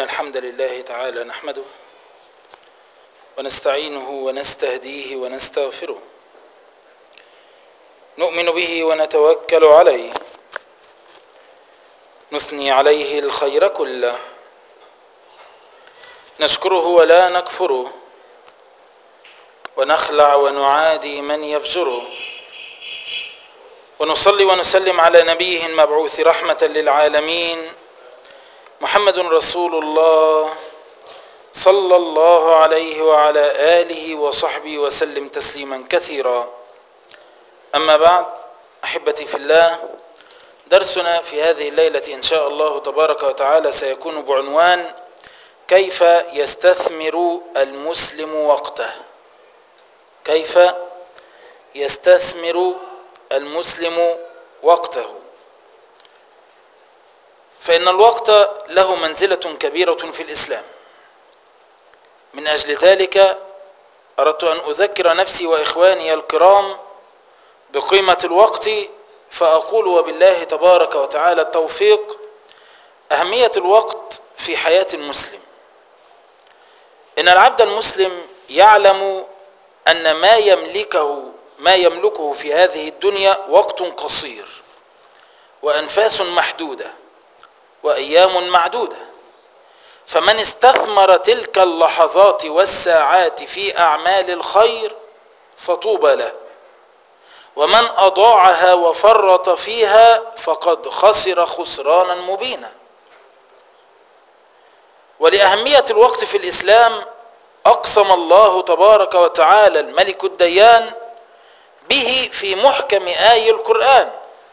الحمد لله تعالى نحمده ونستعينه ونستهديه ونستغفره نؤمن به ونتوكل عليه نثني عليه الخير كله نشكره ولا نكفره ونخلع ونعادي من يفجره ونصلي ونسلم على نبيه المبعوث رحمة للعالمين محمد رسول الله صلى الله عليه وعلى آله وصحبه وسلم تسليما كثيرا أما بعد أحبتي في الله درسنا في هذه الليلة إن شاء الله تبارك وتعالى سيكون بعنوان كيف يستثمر المسلم وقته كيف يستثمر المسلم وقته فإن الوقت له منزلة كبيرة في الإسلام من أجل ذلك أردت أن أذكر نفسي وإخواني الكرام بقيمة الوقت فأقول وبالله تبارك وتعالى التوفيق أهمية الوقت في حياة المسلم إن العبد المسلم يعلم أن ما يملكه ما يملكه في هذه الدنيا وقت قصير وأنفاس محدودة وأيام معدودة فمن استثمر تلك اللحظات والساعات في أعمال الخير فطوبى له ومن أضاعها وفرط فيها فقد خسر خسرانا مبينا ولأهمية الوقت في الإسلام أقسم الله تبارك وتعالى الملك الديان به في محكم آي القرآن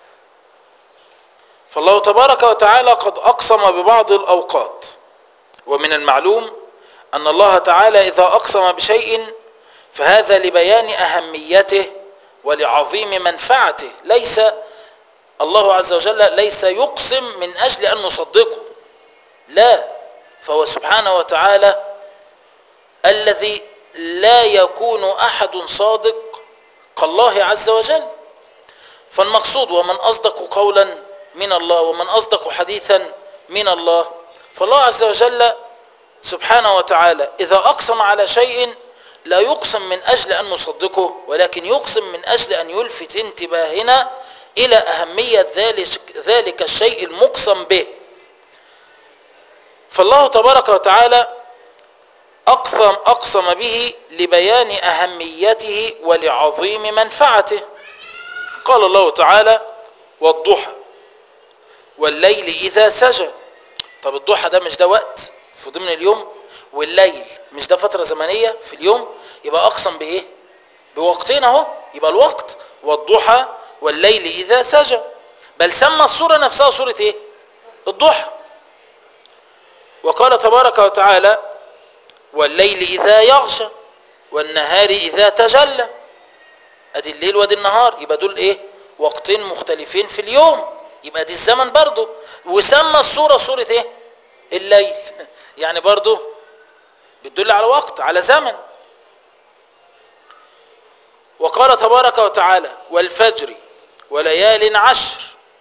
فالله تبارك وتعالى قد أقسم ببعض الأوقات ومن المعلوم أن الله تعالى إذا أقسم بشيء فهذا لبيان أهميته ولعظيم منفعته ليس الله عز وجل ليس يقسم من أجل أن نصدقه لا فهو سبحانه وتعالى الذي لا يكون أحد صادق كالله عز وجل فالمقصود ومن أصدق قولا من الله ومن أصدق حديثا من الله فالله عز وجل سبحانه وتعالى إذا أقسم على شيء لا يقسم من أجل أن نصدقه ولكن يقسم من أجل أن يلفت انتباهنا إلى أهمية ذلك, ذلك الشيء المقسم به فالله تبارك وتعالى أقسم, أقسم به لبيان أهميته ولعظيم منفعته قال الله تعالى والضحى والليل إذا سجى طب الضحى ده مش ده وقت في ضمن اليوم والليل مش ده فترة زمنية في اليوم يبقى أقسم بإيه بوقتين اهو يبقى الوقت والضحى والليل إذا سجى بل سمى الصورة نفسها صورة إيه الضحى وقال تبارك وتعالى والليل إذا يغشى والنهار إذا تجلى أدي الليل وادي النهار يبقى دول إيه وقتين مختلفين في اليوم يبقى دي الزمن برضو وسمى الصورة صورة إيه الليل يعني برضو بتدل على وقت على زمن وقال تبارك وتعالى والفجر وليال عشر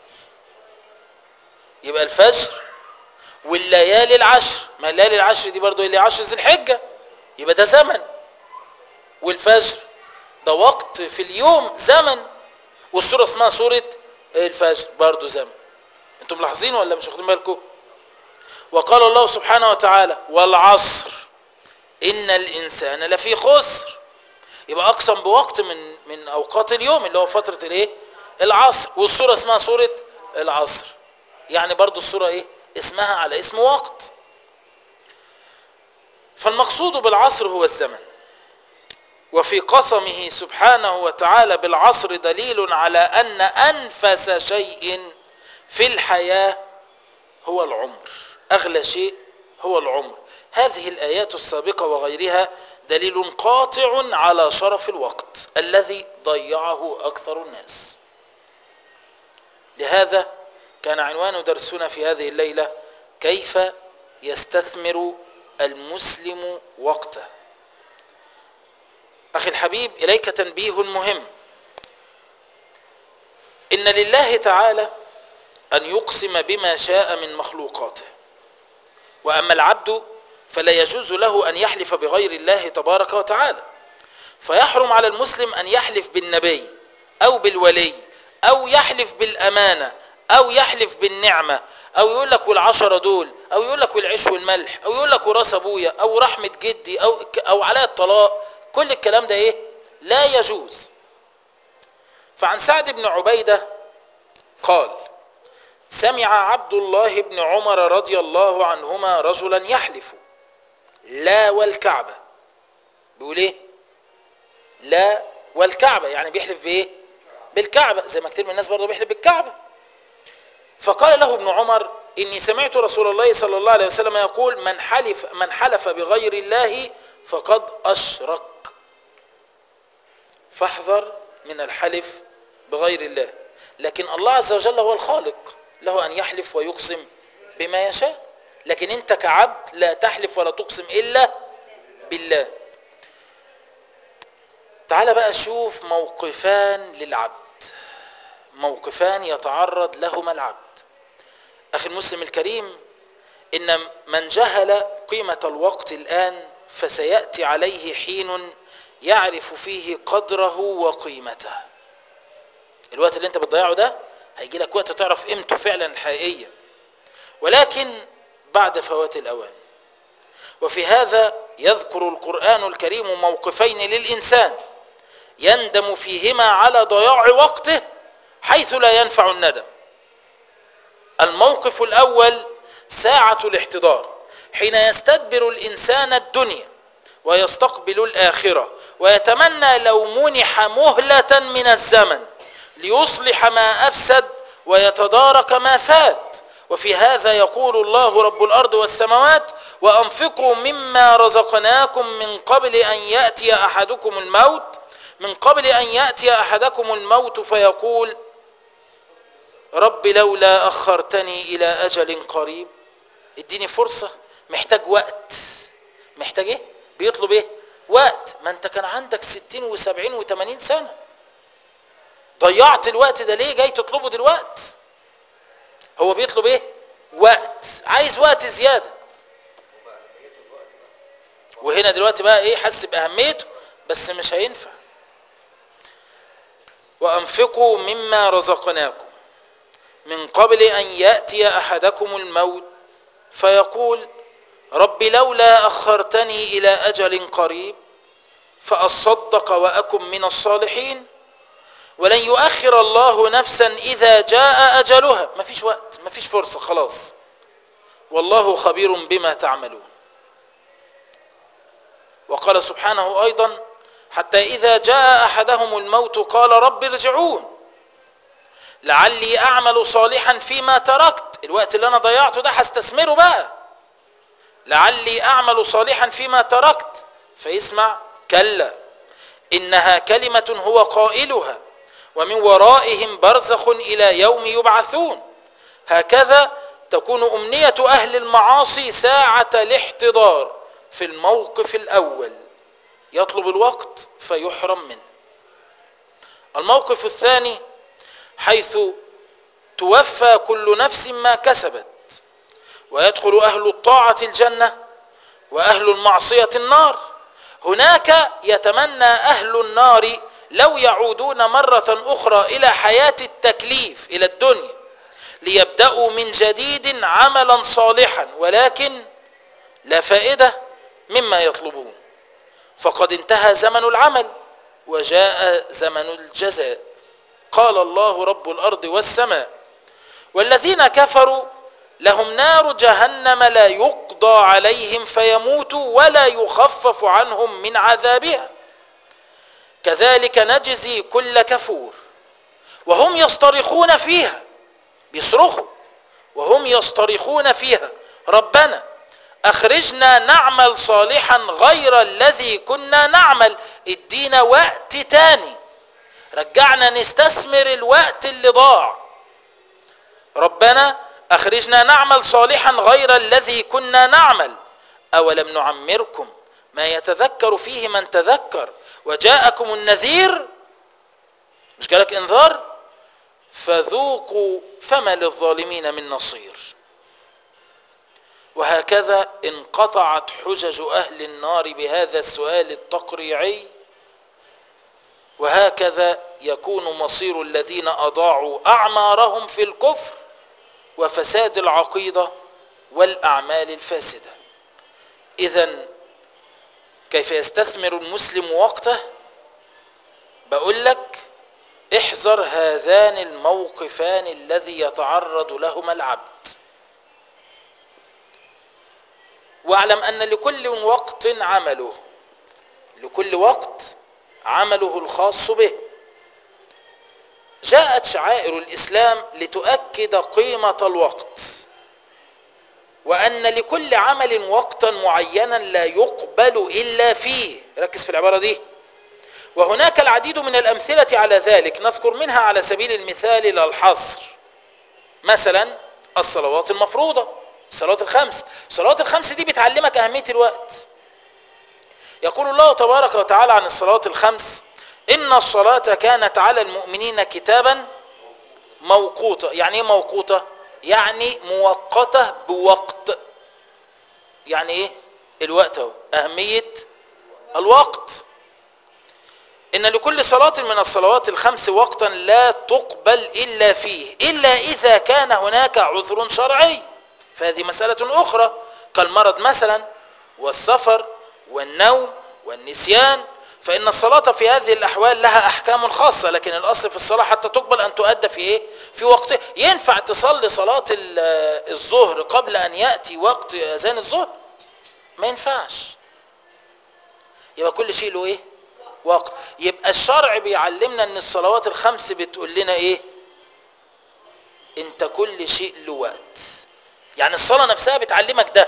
يبقى الفجر والليالي العشر ما الليالي العشر دي برضو اللي عشر ذي الحجة يبقى ده زمن والفجر ده وقت في اليوم زمن والسورة اسمها سورة الفجر برضو زمن انتم ملاحظين ولا مش واخدين بالكم وقال الله سبحانه وتعالى والعصر إن الإنسان لفي خسر يبقى أقسم بوقت من من أوقات اليوم اللي هو فترة الإيه العصر والسورة اسمها سورة العصر يعني برضو السورة إيه اسمها على اسم وقت فالمقصود بالعصر هو الزمن وفي قسمه سبحانه وتعالى بالعصر دليل على أن أنفس شيء في الحياة هو العمر أغلى شيء هو العمر هذه الآيات السابقة وغيرها دليل قاطع على شرف الوقت الذي ضيعه أكثر الناس لهذا كان عنوان درسنا في هذه الليلة كيف يستثمر المسلم وقته أخي الحبيب إليك تنبيه مهم إن لله تعالى أن يقسم بما شاء من مخلوقاته وأما العبد فلا يجوز له أن يحلف بغير الله تبارك وتعالى فيحرم على المسلم أن يحلف بالنبي أو بالولي أو يحلف بالأمانة أو يحلف بالنعمة أو يقول لك والعشرة دول أو يقول لك والعيش والملح أو يقول لك وراس أبويا أو رحمة جدي أو أو على الطلاق كل الكلام ده إيه؟ لا يجوز فعن سعد بن عبيدة قال سمع عبد الله بن عمر رضي الله عنهما رجلا يحلف لا والكعبة بيقول ايه لا والكعبة يعني بيحلف بايه بالكعبة زي ما كتير من الناس برضه بيحلف بالكعبة فقال له ابن عمر إني سمعت رسول الله صلى الله عليه وسلم يقول من حلف من حلف بغير الله فقد أشرك فاحذر من الحلف بغير الله لكن الله عز وجل هو الخالق له أن يحلف ويقسم بما يشاء لكن أنت كعبد لا تحلف ولا تقسم إلا بالله تعال بقى شوف موقفان للعبد موقفان يتعرض لهما العبد أخي المسلم الكريم إن من جهل قيمة الوقت الآن فسيأتي عليه حين يعرف فيه قدره وقيمته الوقت اللي انت بتضيعه ده هيجي لك وقت تعرف قيمته فعلا الحقيقية ولكن بعد فوات الأوان وفي هذا يذكر القرآن الكريم موقفين للإنسان يندم فيهما على ضياع وقته حيث لا ينفع الندم الموقف الأول ساعة الاحتضار حين يستدبر الإنسان الدنيا ويستقبل الآخرة ويتمنى لو منح مهلة من الزمن ليصلح ما أفسد ويتدارك ما فات وفي هذا يقول الله رب الأرض والسماوات وأنفقوا مما رزقناكم من قبل أن يأتي أحدكم الموت من قبل أن يأتي أحدكم الموت فيقول رب لولا أخرتني إلى أجل قريب اديني فرصة محتاج وقت محتاج ايه بيطلب ايه وقت ما انت كان عندك ستين وسبعين وثمانين سنة ضيعت الوقت ده ليه جاي تطلبه دلوقت هو بيطلب ايه وقت عايز وقت زيادة وهنا دلوقتي بقى ايه حس باهميته بس مش هينفع وانفقوا مما رزقناكم من قبل ان ياتي احدكم الموت فيقول رب لولا اخرتني الى اجل قريب فاصدق واكن من الصالحين ولن يؤخر الله نفسا اذا جاء اجلها مفيش وقت مفيش فرصه خلاص والله خبير بما تعملون وقال سبحانه ايضا حتى اذا جاء احدهم الموت قال رب ارجعون لعلي اعمل صالحا فيما تركت الوقت اللي انا ضيعته ده هستثمره بقى لعلي اعمل صالحا فيما تركت فيسمع كلا انها كلمه هو قائلها ومن ورائهم برزخ الى يوم يبعثون هكذا تكون امنيه اهل المعاصي ساعه الاحتضار في الموقف الاول يطلب الوقت فيحرم منه الموقف الثاني حيث توفى كل نفس ما كسبت ويدخل اهل الطاعه الجنه واهل المعصيه النار هناك يتمنى اهل النار لو يعودون مره اخرى الى حياه التكليف الى الدنيا ليبداوا من جديد عملا صالحا ولكن لا فائده مما يطلبون فقد انتهى زمن العمل وجاء زمن الجزاء قال الله رب الارض والسماء والذين كفروا لهم نار جهنم لا يقضى عليهم فيموتوا ولا يخفف عنهم من عذابها كذلك نجزي كل كفور وهم يصطرخون فيها بيصرخوا وهم يصطرخون فيها ربنا اخرجنا نعمل صالحا غير الذي كنا نعمل ادينا وقت تاني رجعنا نستثمر الوقت اللي ضاع ربنا اخرجنا نعمل صالحا غير الذي كنا نعمل اولم نعمركم ما يتذكر فيه من تذكر وجاءكم النذير مش جالك انذار فذوقوا فما للظالمين من نصير وهكذا انقطعت حجج أهل النار بهذا السؤال التقريعي وهكذا يكون مصير الذين أضاعوا أعمارهم في الكفر وفساد العقيدة والأعمال الفاسدة إذا كيف يستثمر المسلم وقته بقول لك احذر هذان الموقفان الذي يتعرض لهما العبد واعلم أن لكل وقت عمله لكل وقت عمله الخاص به جاءت شعائر الإسلام لتؤكد قيمة الوقت وأن لكل عمل وقتا معينا لا يقبل إلا فيه ركز في العبارة دي وهناك العديد من الأمثلة على ذلك نذكر منها على سبيل المثال لا الحصر مثلا الصلوات المفروضة الصلوات الخمس الصلوات الخمس دي بتعلمك أهمية الوقت يقول الله تبارك وتعالى عن الصلوات الخمس إن الصلاة كانت على المؤمنين كتابا موقوتا يعني ايه موقوتا يعني مؤقتة بوقت يعني ايه الوقت اهو أهمية الوقت إن لكل صلاة من الصلوات الخمس وقتا لا تقبل إلا فيه إلا إذا كان هناك عذر شرعي فهذه مسألة أخرى كالمرض مثلا والسفر والنوم والنسيان فإن الصلاة في هذه الأحوال لها أحكام خاصة لكن الأصل في الصلاة حتى تقبل أن تؤدى في إيه؟ في وقت ينفع تصلي صلاة الظهر قبل أن يأتي وقت أذان الظهر ما ينفعش يبقى كل شيء له إيه وقت يبقى الشرع بيعلمنا أن الصلوات الخمس بتقول لنا إيه أنت كل شيء له وقت يعني الصلاة نفسها بتعلمك ده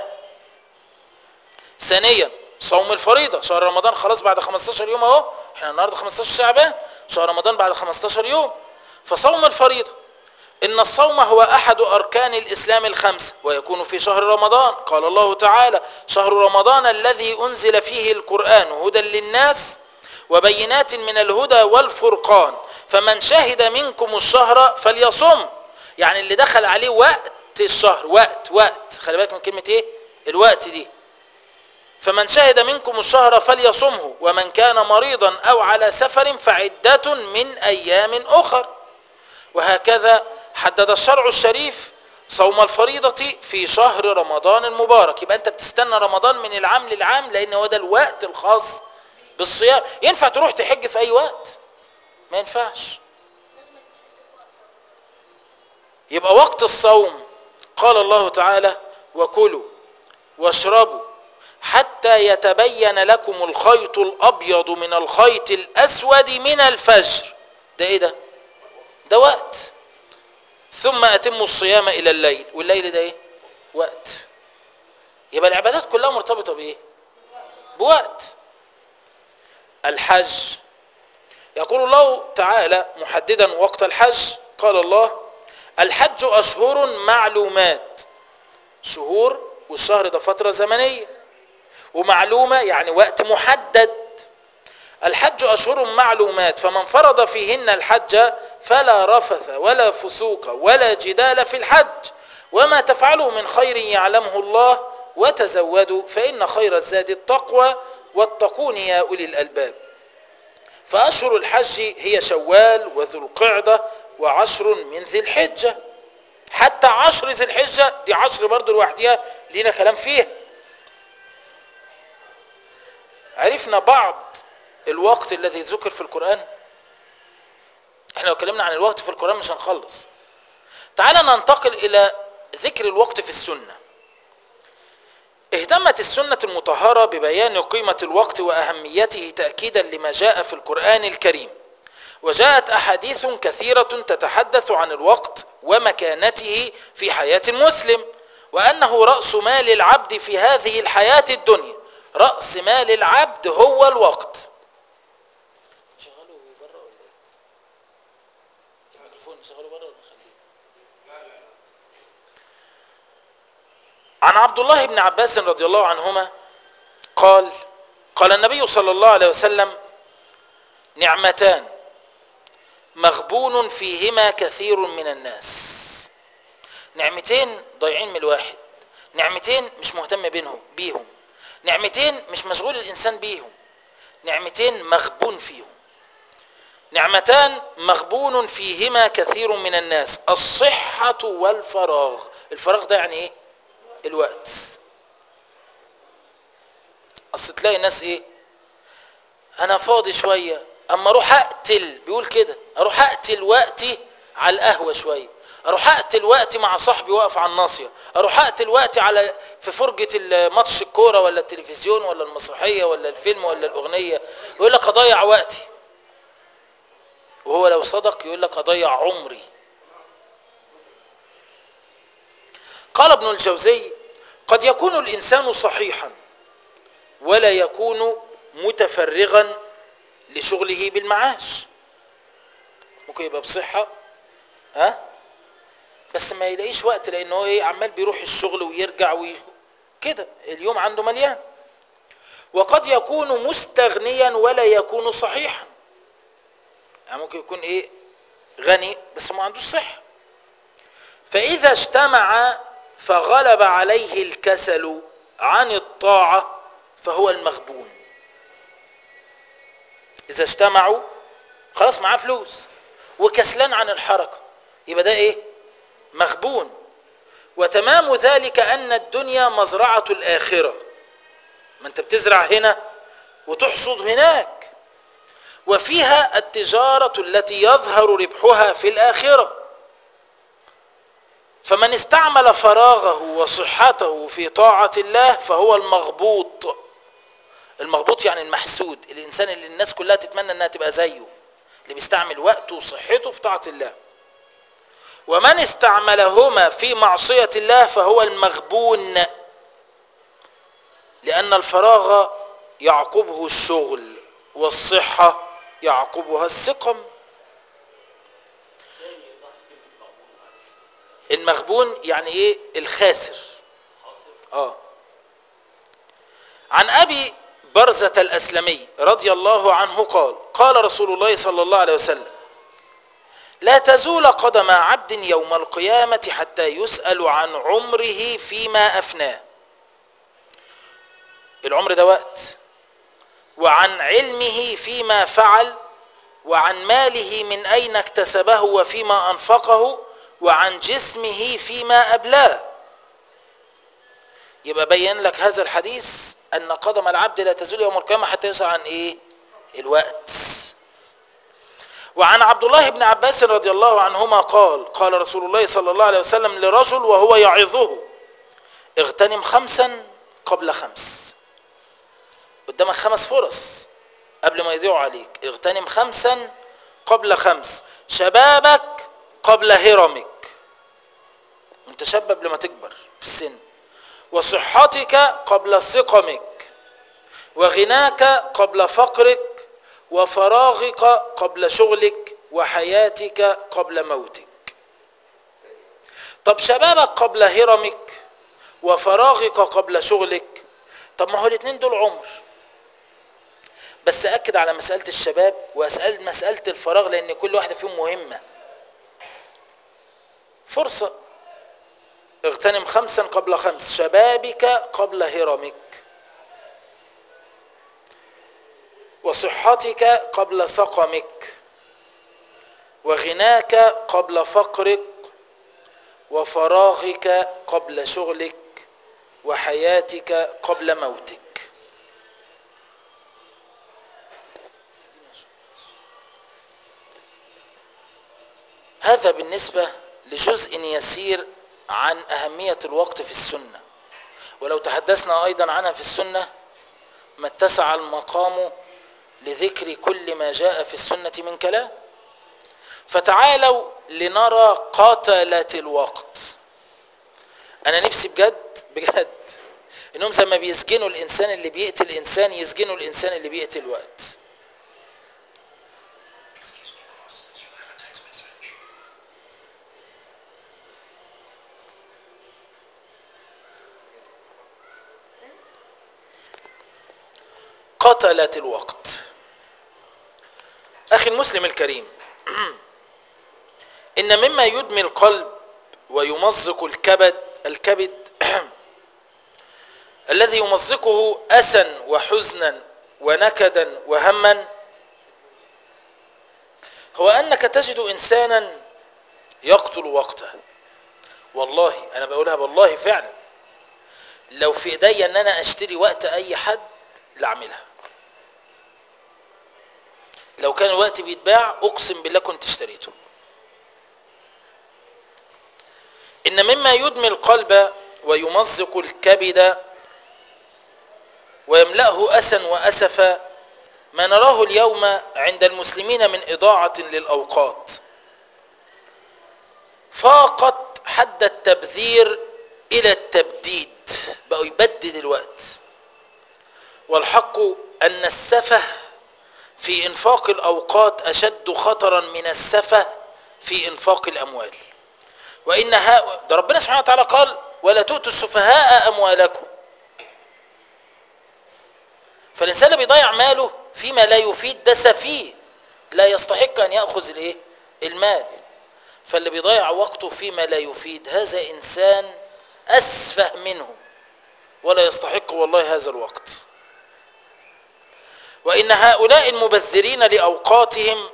ثانيا صوم الفريضة شهر رمضان خلاص بعد 15 يوم اهو احنا النهاردة 15 شعبان شهر رمضان بعد 15 يوم فصوم الفريضة إن الصوم هو أحد أركان الإسلام الخمسة ويكون في شهر رمضان قال الله تعالى شهر رمضان الذي أنزل فيه القرآن هدى للناس وبينات من الهدى والفرقان فمن شهد منكم الشهر فليصم يعني اللي دخل عليه وقت الشهر وقت وقت خلي بالك من كلمة ايه الوقت دي فمن شهد منكم الشهر فليصمه ومن كان مريضا أو على سفر فعدة من أيام أخر وهكذا حدد الشرع الشريف صوم الفريضة في شهر رمضان المبارك يبقى أنت بتستنى رمضان من العام للعام لأن هو ده الوقت الخاص بالصيام ينفع تروح تحج في أي وقت ما ينفعش يبقى وقت الصوم قال الله تعالى وكلوا واشربوا حتى يتبين لكم الخيط الأبيض من الخيط الأسود من الفجر ده إيه ده ده وقت ثم أتموا الصيام إلى الليل والليل ده إيه وقت يبقى العبادات كلها مرتبطة بإيه بوقت الحج يقول الله تعالى محددا وقت الحج قال الله الحج أشهر معلومات شهور والشهر ده فترة زمنية ومعلومة يعني وقت محدد الحج أشهر معلومات فمن فرض فيهن الحج فلا رفث ولا فسوق ولا جدال في الحج وما تفعلوا من خير يعلمه الله وتزودوا فإن خير الزاد التقوى واتقون يا أولي الألباب فأشهر الحج هي شوال وذو القعدة وعشر من ذي الحجة حتى عشر ذي الحجة دي عشر برضو لوحدها لينا كلام فيها عرفنا بعض الوقت الذي ذكر في القرآن احنا لو اتكلمنا عن الوقت في القرآن مش هنخلص تعال ننتقل إلى ذكر الوقت في السنة اهتمت السنة المطهرة ببيان قيمة الوقت وأهميته تأكيدا لما جاء في القرآن الكريم وجاءت أحاديث كثيرة تتحدث عن الوقت ومكانته في حياة المسلم وأنه رأس مال العبد في هذه الحياة الدنيا رأس مال العبد هو الوقت شغلوا بره ولا ايه الميكروفون شغلوا بره ولا نخليه عن عبد الله بن عباس رضي الله عنهما قال قال النبي صلى الله عليه وسلم نعمتان مغبون فيهما كثير من الناس نعمتين ضايعين من الواحد نعمتين مش مهتم بينهم بيهم نعمتين مش مشغول الانسان بيهم نعمتين مغبون فيهم نعمتان مغبون فيهما كثير من الناس الصحة والفراغ الفراغ ده يعني ايه الوقت اصل تلاقي الناس ايه انا فاضي شوية اما اروح اقتل بيقول كده اروح اقتل وقتي على القهوة شوية اروح اقتل وقتي مع صاحبي واقف على الناصية اروح اقتل وقتي على في فرجة ماتش الكورة ولا التلفزيون ولا المسرحية ولا الفيلم ولا الاغنية يقول لك اضيع وقتي وهو لو صدق يقول لك اضيع عمري قال ابن الجوزي قد يكون الانسان صحيحا ولا يكون متفرغا لشغله بالمعاش ممكن يبقى بصحة ها بس ما يلاقيش وقت لانه هو ايه عمال بيروح الشغل ويرجع وي... كده اليوم عنده مليان وقد يكون مستغنيا ولا يكون صحيحا يعني ممكن يكون ايه غني بس ما عندوش صحة فاذا اجتمع فغلب عليه الكسل عن الطاعة فهو المغبون اذا اجتمعوا خلاص معاه فلوس وكسلان عن الحركة يبقى ده ايه مغبون وتمام ذلك ان الدنيا مزرعة الاخرة ما انت بتزرع هنا وتحصد هناك وفيها التجارة التي يظهر ربحها في الآخرة فمن استعمل فراغه وصحته في طاعة الله فهو المغبوط المغبوط يعني المحسود الإنسان اللي الناس كلها تتمنى أنها تبقى زيه اللي بيستعمل وقته وصحته في طاعة الله ومن استعملهما في معصية الله فهو المغبون لأن الفراغ يعقبه الشغل والصحة يعقبها السقم المغبون يعني ايه الخاسر اه عن ابي برزة الاسلمي رضي الله عنه قال قال رسول الله صلى الله عليه وسلم لا تزول قدم عبد يوم القيامة حتى يسأل عن عمره فيما أفناه العمر ده وقت وعن علمه فيما فعل وعن ماله من أين اكتسبه وفيما أنفقه وعن جسمه فيما أبلاه يبقى بين لك هذا الحديث أن قدم العبد لا تزول يوم القيامة حتى يسأل عن إيه الوقت وعن عبد الله بن عباس رضي الله عنهما قال قال رسول الله صلى الله عليه وسلم لرجل وهو يعظه اغتنم خمسا قبل خمس قدامك خمس فرص قبل ما يضيعوا عليك اغتنم خمسا قبل خمس شبابك قبل هرمك انت شاب قبل ما تكبر في السن وصحتك قبل سقمك وغناك قبل فقرك وفراغك قبل شغلك وحياتك قبل موتك طب شبابك قبل هرمك وفراغك قبل شغلك طب ما هو الاثنين دول عمر بس اكد على مسألة الشباب واسأل مسألة الفراغ لان كل واحدة فيهم مهمة فرصة اغتنم خمسا قبل خمس شبابك قبل هرمك وصحتك قبل سقمك وغناك قبل فقرك وفراغك قبل شغلك وحياتك قبل موتك هذا بالنسبة لجزء يسير عن أهمية الوقت في السنة ولو تحدثنا أيضا عنها في السنة ما اتسع المقام لذكر كل ما جاء في السنة من كلام فتعالوا لنرى قاتلة الوقت أنا نفسي بجد بجد إنهم زي ما بيسجنوا الإنسان اللي بيقتل الإنسان يسجنوا الإنسان اللي بيقتل الوقت قتلة الوقت أخي المسلم الكريم إن مما يدمي القلب ويمزق الكبد الكبد الذي يمزقه أسا وحزنا ونكدا وهما هو أنك تجد إنسانا يقتل وقته والله أنا بقولها والله فعلا لو في إيدي أن أنا أشتري وقت أي حد لأعملها لو كان الوقت بيتباع أقسم بالله كنت اشتريته إن مما يدمي القلب ويمزق الكبد ويملأه أسا وأسفا ما نراه اليوم عند المسلمين من إضاعة للأوقات فاقت حد التبذير إلى التبديد بقوا يبدد الوقت والحق أن السفه في إنفاق الأوقات أشد خطرا من السفه في إنفاق الأموال وإن ها ده ربنا سبحانه وتعالى قال ولا تؤتوا السفهاء أموالكم فالإنسان اللي بيضيع ماله فيما لا يفيد ده سفيه لا يستحق أن يأخذ الإيه؟ المال فاللي بيضيع وقته فيما لا يفيد هذا إنسان أسفه منه ولا يستحق والله هذا الوقت وإن هؤلاء المبذرين لأوقاتهم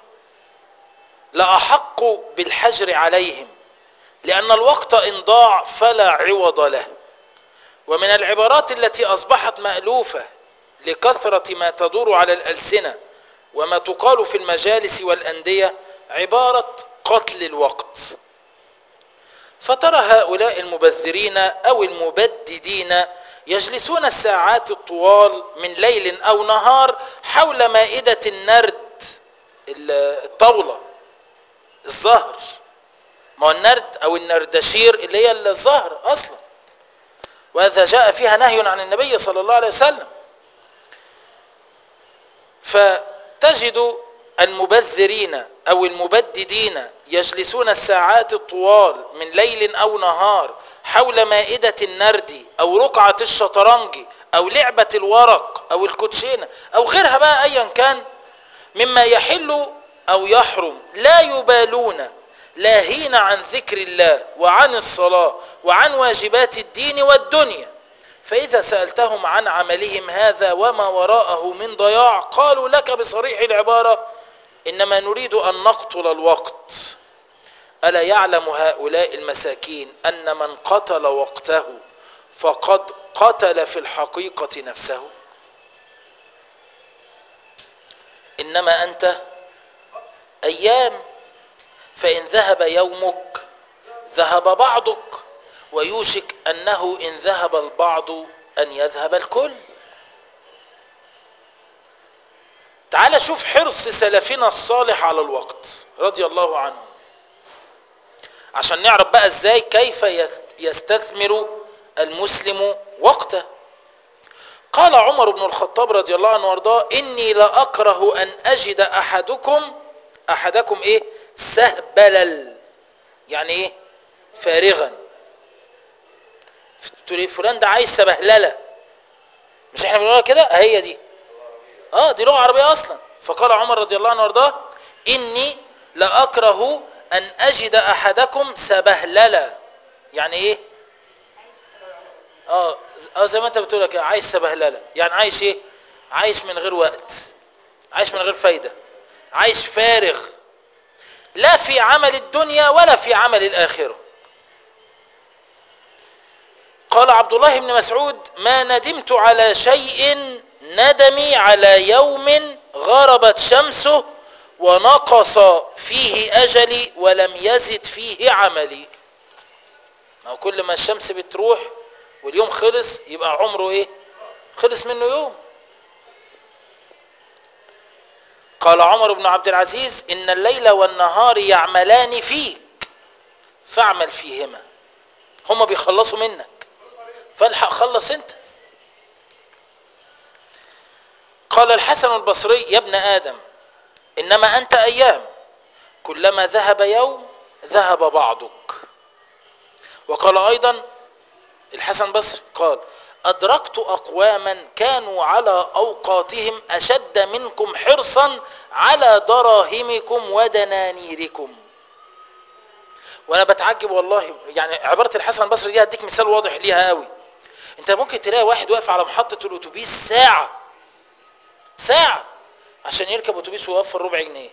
لأحق بالحجر عليهم لأن الوقت إن ضاع فلا عوض له ومن العبارات التي أصبحت مألوفة لكثرة ما تدور على الألسنة وما تقال في المجالس والأندية عبارة قتل الوقت فترى هؤلاء المبذرين أو المبددين يجلسون الساعات الطوال من ليل أو نهار حول مائدة النرد الطاولة الزهر ما هو النرد أو النردشير اللي هي الزهر أصلا وهذا جاء فيها نهي عن النبي صلى الله عليه وسلم فتجد المبذرين أو المبددين يجلسون الساعات الطوال من ليل أو نهار حول مائدة النرد أو رقعة الشطرنج أو لعبة الورق أو الكوتشينة أو غيرها بقى أيا كان مما يحل أو يحرم لا يبالون لاهين عن ذكر الله وعن الصلاة وعن واجبات الدين والدنيا فإذا سألتهم عن عملهم هذا وما وراءه من ضياع قالوا لك بصريح العبارة إنما نريد أن نقتل الوقت ألا يعلم هؤلاء المساكين أن من قتل وقته فقد قتل في الحقيقة نفسه إنما أنت أيام فإن ذهب يومك ذهب بعضك ويوشك أنه إن ذهب البعض أن يذهب الكل تعال شوف حرص سلفنا الصالح على الوقت رضي الله عنه عشان نعرف بقى ازاي كيف يستثمر المسلم وقته قال عمر بن الخطاب رضي الله عنه وارضاه اني لاكره ان اجد احدكم احدكم ايه سهبلل يعني ايه فارغا تقول ايه فلان ده عايز سبهلله مش احنا بنقولها كده هي دي اه دي لغه عربيه اصلا فقال عمر رضي الله عنه وارضاه اني لاكره ان اجد احدكم سبهلله يعني ايه اه اه زي ما انت بتقول كده عايش سبهلله يعني عايش ايه عايش من غير وقت عايش من غير فايده عايش فارغ لا في عمل الدنيا ولا في عمل الاخره قال عبد الله بن مسعود ما ندمت على شيء ندمي على يوم غربت شمسه ونقص فيه أجلي ولم يزد فيه عملي ما كل ما الشمس بتروح واليوم خلص يبقى عمره ايه خلص منه يوم قال عمر بن عبد العزيز إن الليل والنهار يعملان فيك فاعمل فيهما هما بيخلصوا منك فالحق خلص انت قال الحسن البصري يا ابن آدم إنما أنت أيام كلما ذهب يوم ذهب بعضك وقال أيضا الحسن البصري قال أدركت أقواما كانوا على أوقاتهم أشد منكم حرصا على دراهمكم ودنانيركم وأنا بتعجب والله يعني عبارة الحسن البصري دي هديك مثال واضح ليها قوي انت ممكن تلاقي واحد واقف على محطة الاتوبيس ساعة ساعة عشان يركب اتوبيس ويوفر ربع جنيه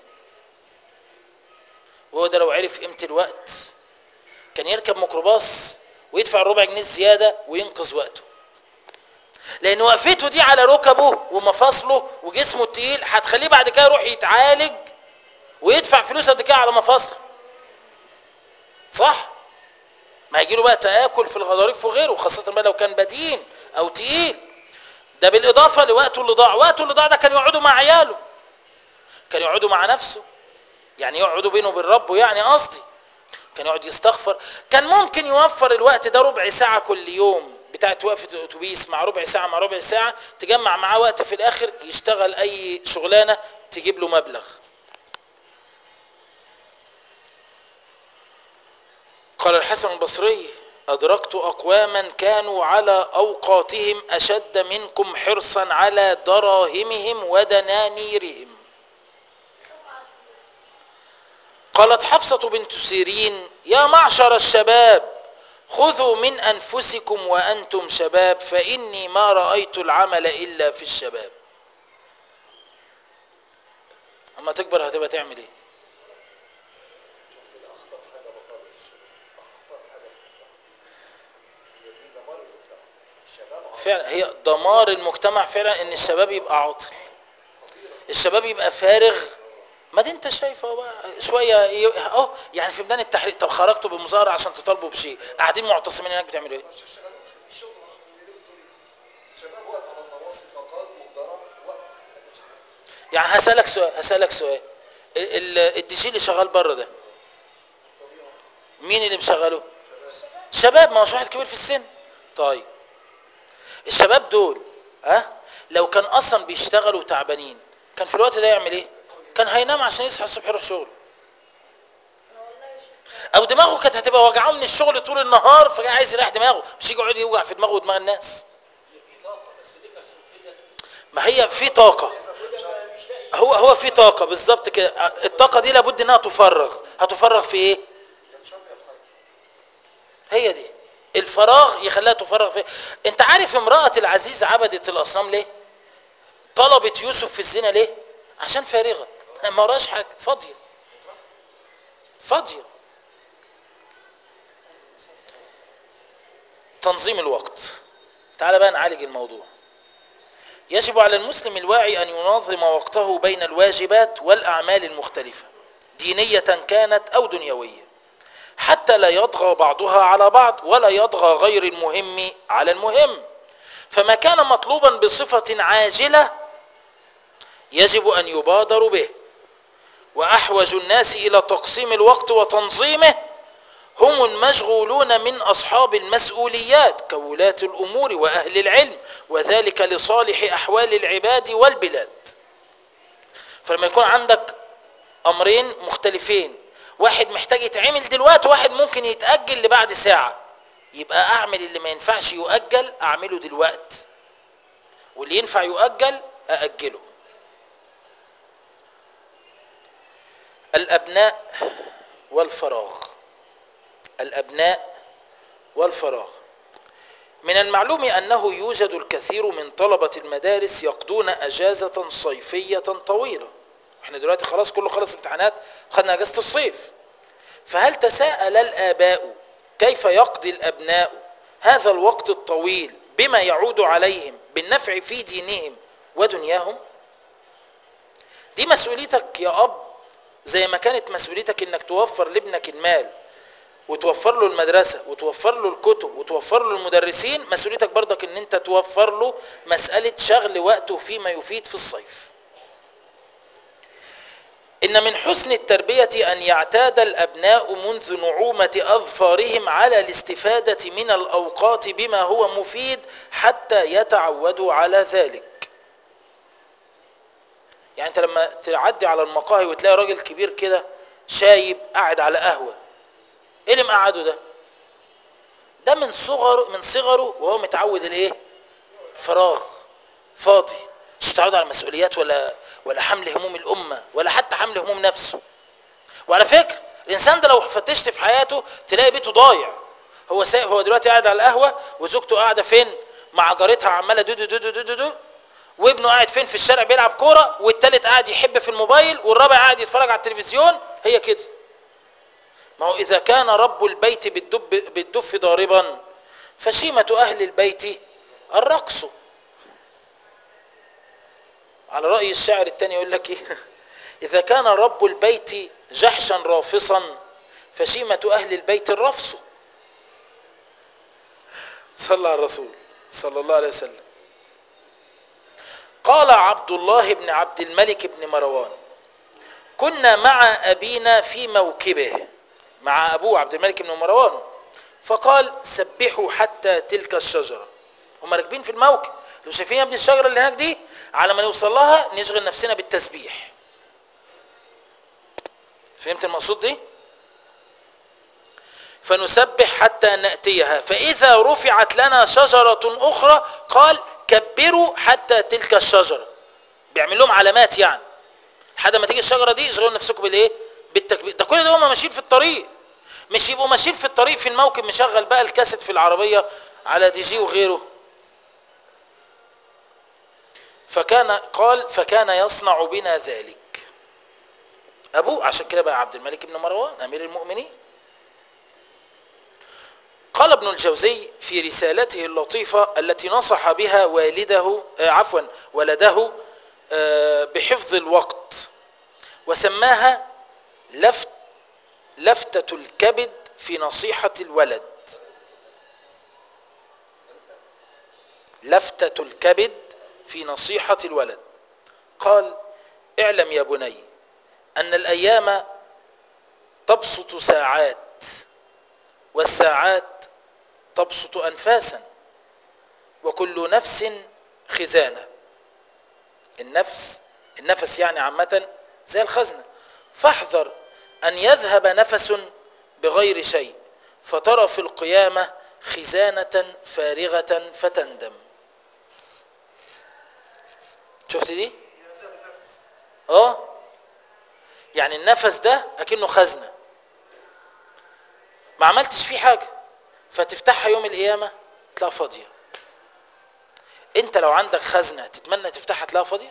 وهو ده لو عرف قيمة الوقت كان يركب ميكروباص ويدفع الربع جنيه الزيادة وينقذ وقته لان وقفته دي على ركبه ومفاصله وجسمه التقيل هتخليه بعد كده يروح يتعالج ويدفع فلوس قد كده على مفاصله صح ما هيجيله بقى تآكل في الغضاريف وغيره خاصة بقى لو كان بدين او تقيل ده بالاضافة لوقته اللي ضاع وقته اللي ضاع ده كان يقعدوا مع عياله كان يقعدوا مع نفسه يعني يقعدوا بينه وبين ربه يعني قصدي كان يقعد يستغفر كان ممكن يوفر الوقت ده ربع ساعة كل يوم بتاعت وقفة الأتوبيس مع ربع ساعة مع ربع ساعة تجمع معاه وقت في الآخر يشتغل أي شغلانة تجيب له مبلغ قال الحسن البصري أدركت أقواما كانوا على أوقاتهم أشد منكم حرصا على دراهمهم ودنانيرهم قالت حفصة بنت سيرين يا معشر الشباب خذوا من أنفسكم وأنتم شباب فإني ما رأيت العمل إلا في الشباب أما تكبر هتبقى تعمل إيه كده اخطر حاجه بطاله الشباب اخطر حاجه في المجتمع هي دي دمار المجتمع الشباب عاطل فعلا هي دمار المجتمع فعلا ان الشباب يبقى عاطل الشباب يبقى فارغ ما دي انت شايفه بقى شويه ي- اهو يعني في ميدان التحرير طب خرجتوا بمظاهره عشان تطالبوا بشيء قاعدين معتصمين هناك بتعملوا ايه مش الشباب في الشغل عشان يديروا الدنيا الشباب واقف على النواصي فقط واتضرب وقف ما كانش حاجه يعني هسالك سؤال هسالك سؤال ال- ال- الدي جي اللي شغال بره ده طبيعي مين اللي مشغله شباب ما هوش واحد كبير في السن طيب الشباب دول ها لو كان اصلا بيشتغلوا تعبانين كان في الوقت ده يعمل ايه كان هينام عشان يصحى الصبح يروح شغل او دماغه كانت هتبقى وجعاه من الشغل طول النهار فجاي عايز يريح دماغه مش يجي يقعد يوجع في دماغه ودماغ الناس ما هي في طاقه هو هو في طاقه بالظبط كده الطاقه دي لابد انها تفرغ هتفرغ في ايه ينشط في حاجه هي دي الفراغ يخليها تفرغ فيه انت عارف امرأة العزيز عبدت الاصنام ليه طلبت يوسف في الزنا ليه عشان فارغة ما وراش حاجة فاضية فاضية تنظيم الوقت تعال بقى نعالج الموضوع يجب على المسلم الواعي أن ينظم وقته بين الواجبات والأعمال المختلفة دينية كانت أو دنيوية حتى لا يطغى بعضها على بعض ولا يطغى غير المهم على المهم فما كان مطلوبا بصفة عاجلة يجب أن يبادر به وأحوج الناس إلى تقسيم الوقت وتنظيمه هم المشغولون من أصحاب المسؤوليات كولاة الأمور وأهل العلم وذلك لصالح أحوال العباد والبلاد فلما يكون عندك أمرين مختلفين واحد محتاج يتعمل دلوقتي واحد ممكن يتأجل لبعد ساعة يبقى أعمل اللي ما ينفعش يؤجل أعمله دلوقت واللي ينفع يؤجل أأجله الأبناء والفراغ الأبناء والفراغ من المعلوم أنه يوجد الكثير من طلبة المدارس يقضون أجازة صيفية طويلة احنا دلوقتي خلاص كله خلص امتحانات خدنا أجازة الصيف فهل تساءل الآباء كيف يقضي الأبناء هذا الوقت الطويل بما يعود عليهم بالنفع في دينهم ودنياهم دي مسؤوليتك يا أب زي ما كانت مسؤوليتك انك توفر لابنك المال وتوفر له المدرسة وتوفر له الكتب وتوفر له المدرسين مسؤوليتك برضك ان انت توفر له مسألة شغل وقته فيما يفيد في الصيف إن من حسن التربية أن يعتاد الأبناء منذ نعومة أظفارهم على الاستفادة من الأوقات بما هو مفيد حتى يتعودوا على ذلك يعني أنت لما تعدي على المقاهي وتلاقي راجل كبير كده شايب قاعد على قهوة إيه اللي مقعده ده؟ ده من صغر من صغره وهو متعود الايه؟ فراغ فاضي مش متعود على المسؤوليات ولا ولا حمل هموم الامه ولا حتى حمل هموم نفسه وعلى فكره الانسان ده لو فتشت في حياته تلاقي بيته ضايع هو سايب هو دلوقتي قاعد على القهوه وزوجته قاعده فين مع جارتها عماله دو دو دو دو دو دو, دو وابنه قاعد فين في الشارع بيلعب كوره والتالت قاعد يحب في الموبايل والرابع قاعد يتفرج على التلفزيون هي كده ما هو اذا كان رب البيت بالدب بالدف ضاربا فشيمه اهل البيت الرقص على راي الشاعر الثاني يقول لك ايه اذا كان رب البيت جحشا رافصا فشيمه اهل البيت الرفص صلى على الرسول صلى الله عليه وسلم قال عبد الله بن عبد الملك بن مروان كنا مع أبينا في موكبه مع أبوه عبد الملك بن مروان فقال سبحوا حتى تلك الشجرة هم راكبين في الموكب لو شايفين يا ابني الشجرة اللي هناك دي على ما نوصل لها نشغل نفسنا بالتسبيح فهمت المقصود دي فنسبح حتى نأتيها فإذا رفعت لنا شجرة أخرى قال كبروا حتى تلك الشجرة بيعمل لهم علامات يعني لحد ما تيجي الشجرة دي اشغلوا نفسكم بالايه بالتكبير ده كل ده هم ماشيين في الطريق مش يبقوا ماشيين في الطريق في الموكب مشغل بقى الكاسيت في العربية على دي جي وغيره فكان قال فكان يصنع بنا ذلك ابوه عشان كده بقى عبد الملك بن مروان امير المؤمنين قال ابن الجوزي في رسالته اللطيفة التي نصح بها والده آه عفوا ولده آه بحفظ الوقت وسماها لفت لفتة الكبد في نصيحة الولد لفتة الكبد في نصيحة الولد قال اعلم يا بني أن الأيام تبسط ساعات والساعات تبسط أنفاسا وكل نفس خزانة النفس النفس يعني عامة زي الخزنة فاحذر أن يذهب نفس بغير شيء فترى في القيامة خزانة فارغة فتندم شفت دي يذهب النفس اه يعني النفس ده اكنه خزنه ما عملتش فيه حاجه فتفتحها يوم القيامه تلاقيها فاضيه انت لو عندك خزنه تتمنى تفتحها تلاقيها فاضيه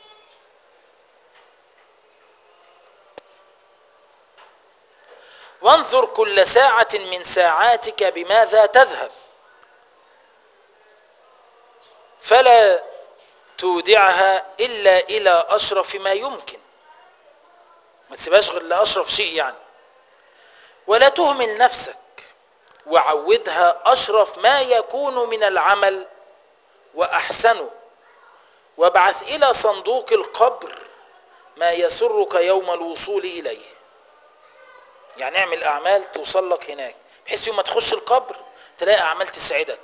وانظر كل ساعه من ساعاتك بماذا تذهب فلا تودعها الا الى اشرف ما يمكن ما تسيبهاش غير لاشرف شيء يعني ولا تهمل نفسك وعودها اشرف ما يكون من العمل واحسنه وابعث الى صندوق القبر ما يسرك يوم الوصول اليه يعني اعمل اعمال توصل لك هناك بحيث يوم ما تخش القبر تلاقي اعمال تسعدك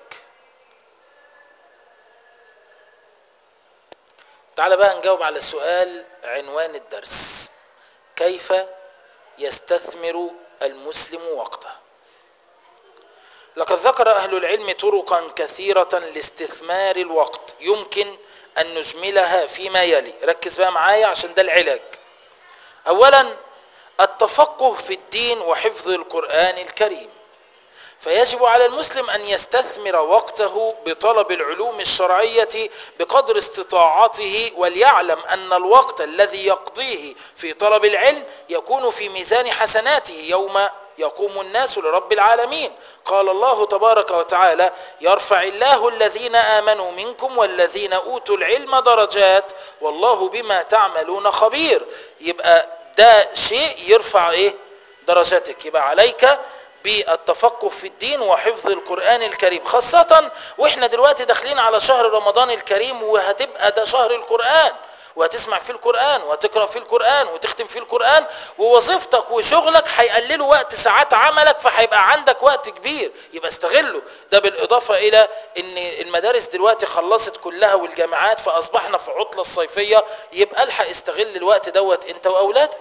تعال بقى نجاوب على سؤال عنوان الدرس كيف يستثمر المسلم وقته لقد ذكر أهل العلم طرقا كثيرة لاستثمار الوقت يمكن أن نجملها فيما يلي ركز بقى معايا عشان ده العلاج أولا التفقه في الدين وحفظ القرآن الكريم فيجب على المسلم أن يستثمر وقته بطلب العلوم الشرعية بقدر استطاعته وليعلم أن الوقت الذي يقضيه في طلب العلم يكون في ميزان حسناته يوم يقوم الناس لرب العالمين قال الله تبارك وتعالى يرفع الله الذين آمنوا منكم والذين أوتوا العلم درجات والله بما تعملون خبير يبقى ده شيء يرفع ايه درجاتك يبقى عليك بالتفقه في الدين وحفظ القرآن الكريم خاصة واحنا دلوقتي داخلين على شهر رمضان الكريم وهتبقى ده شهر القرآن وهتسمع فيه القرآن وهتقرأ فيه القرآن وتختم فيه القرآن ووظيفتك وشغلك هيقللوا وقت ساعات عملك فهيبقى عندك وقت كبير يبقى استغله ده بالإضافة إلى إن المدارس دلوقتي خلصت كلها والجامعات فأصبحنا في عطلة الصيفية يبقى الحق استغل الوقت دوت أنت وأولادك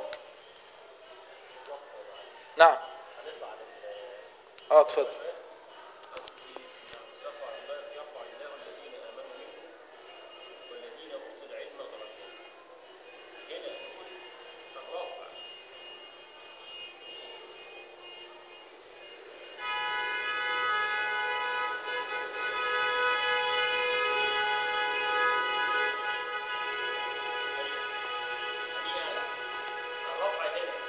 نعم اه اتفضل